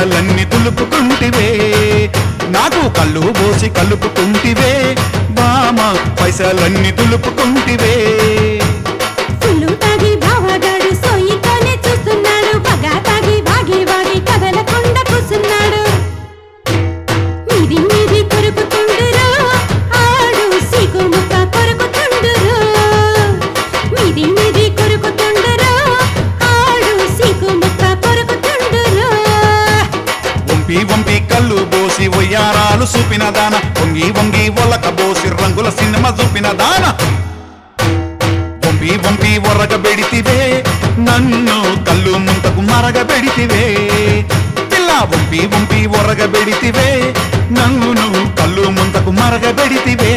పైసలన్నీ తులుపుకుంటివే నాకు కళ్ళు పోసి కలుపుకుంటివే బామ పైసలన్నీ తులుపుకుంటివే ఫుల్లు తాగి బావగాడు సోయితోనే చూస్తున్నాడు పగా తాగి వాగి వాగి కదలకుండా కూసున్నాడు మీది మీది కొరుకుతుండురా ఆడు సిగు ముక్క కొరుకుతుండురా మీది మీది కొరుకుతుండురా ఆడు సిగు ముక్క కొరుకుతుండురా వంపి వంపి కళ్ళు బోసి ఒయ్యారాలు చూపిన దాన వంగి వంగి ఒలక బోసి రంగుల సినిమా చూపిన దాన వంపి వంపి ఒరగ బెడితివే నన్ను కళ్ళు ముంతకు మరగ బెడితివే పిల్ల వంపి వంపి ఒరగ బెడితివే నన్ను కళ్ళు ముంతకు మరగ బెడితివే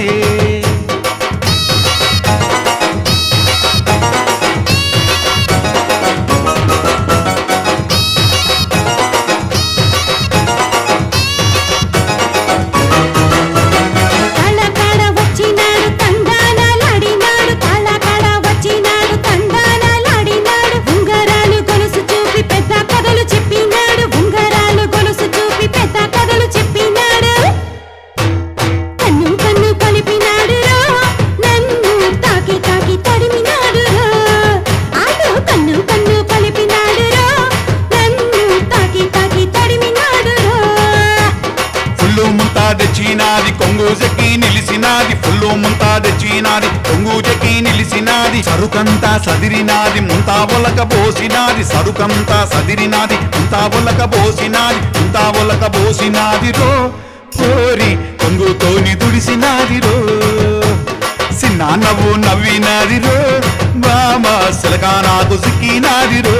కళకళ వచ్చినాడు తండానాలాడినాడు కళకళ వచ్చినాడు తండానాలాడినాడు ఉంగరాలు గొలుసు చూపి పెద్ద కథలు చెప్పినాడు ఉంగరాలు గొలుసు చూపి పెద్ద కథలు చెప్పినాడు కన్ను కన్ను కలిపినాడు రా నన్ను తాకి తాకి తడిమినాడు రా ఆడు కన్ను కన్ను కలిపినాడు రా నన్ను తాకి తాకి తడిమినాడు రా ఫుల్లు ముంతా తెచ్చినాది కొంగు జకి నిలిసినాది ఫుల్లు ముంతా తెచ్చినాది కొంగు జకి నిలిసినాది సరుకంతా సదిరినాది ముంతా ఒలక పోసినాది సరుకంతా సదిరినాది ముంతా ఒలక పోసినాది ముంతా ఒలక పోసినాది రో కోరి కొంగుతోని దుడిసినాది రో సిన్న నవ్వు నవ్వినాది రో బామ సిలకా నాకు సిక్కినాది రో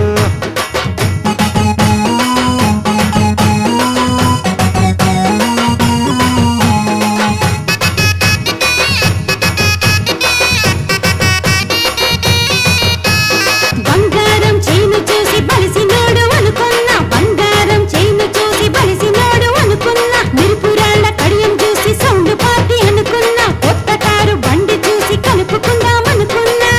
బంగారం చైను చూసి బలిసినోడు అనుకున్నా బంగారం చైను చూసి బలిసినోడు అనుకున్నా మిరుపురాళ్ళ కడియం చూసి సౌండ్ పార్టీ అనుకున్నా కొత్త కారు బండి చూసి కలుపుకుందాం అనుకున్నా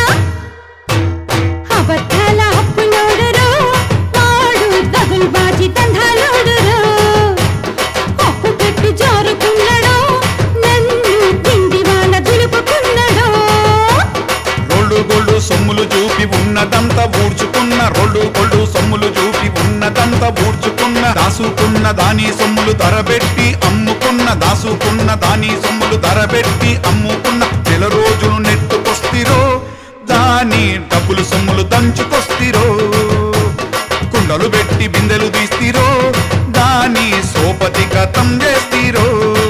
అబద్ధాల అప్పులోడురో వాడు దగులు బాజి దంధాలోడురో అప్పు పెట్టి జారుకున్నాడో నన్ను తిండి వాళ్ళ దులుపుకున్నాడో రోళ్ళు గోళ్ళు సొమ్ములు చూపి ఉన్నదంతా ఊడ్చుకున్న రోళ్ళు గోళ్ళు సొమ్ములు చూపి ఉన్నదంతా ఊడ్చుకున్న దాసుకున్న దాని సొమ్ములు ధరబెట్టి అమ్ముకున్న దాసుకున్న దాని సొమ్ములు ధరబెట్టి అమ్ముకున్న నెల రోజులు నెట్టుకొస్తిరో దాని డబ్బులు సొమ్ములు దంచుకొస్తిరో కుండలు పెట్టి బిందెలు తీస్తిరో దాని సోపతి గతం చేస్తిరో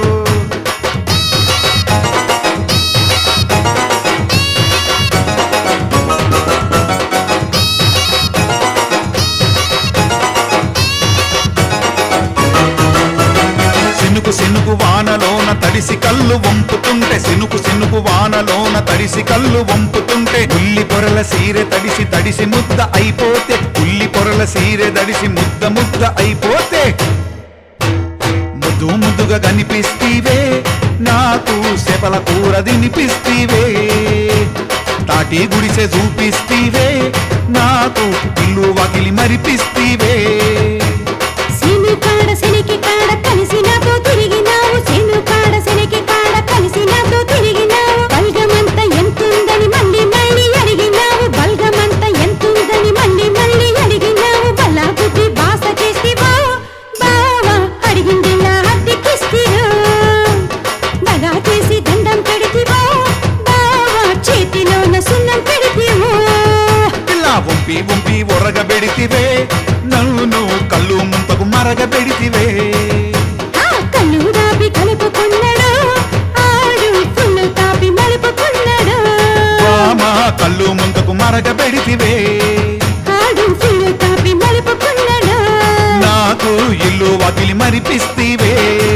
సినుకు సినుకు వానలోన తడిసి కళ్ళు వంపుతుంటే సినుకు సినుకు వానలోన తడిసి కళ్ళు వంపుతుంటే ఉల్లి పొరల సీరె తడిసి తడిసి ముద్ద అయిపోతే ఉల్లి పొరల సీరె తడిసి ముద్ద ముద్ద అయిపోతే ముద్దు ముద్దుగా కనిపిస్తీవే నాకు సెపల కూర తినిపిస్తీవే తాటి గుడిసె చూపిస్తీవే నాకు ఇల్లు వాకిలి మరిపిస్తీవే సీను కాడ సెనికి కాడ కలిసి నాతో తిరిగినావు సీను కాడ సెనికి కాడ కలిసి నాతో తిరిగినావు బల్గమంత ఎంతుందని మళ్ళీ మళ్ళీ అడిగినావు బల్గమంత ఎంతుందని మళ్ళీ మళ్ళీ అడిగినావు బల్లా బుద్ధి బాస చేసివా బావా అడిగింది నా అద్దెకిస్తిరో దగా చేసి దండం పెడితివో బావా చేతిలోన సున్నం పెడితివో పిల్ల వంపి వంపి ఒరగబెడితివే నన్ను కళ్ళు ముంతకు మరగబెడితివే ఆ కళ్ళు దాపి కలుపుకున్నాడు ఆడు ఫుల్లు తాపి మలుపుకున్నాడు రామ కళ్ళు ముంతకు మరగబెడితివే ఆడు ఫుల్లు తాపి మలుపుకున్నాడు నాకు ఇల్లు వాకిలి మరిపిస్తీవే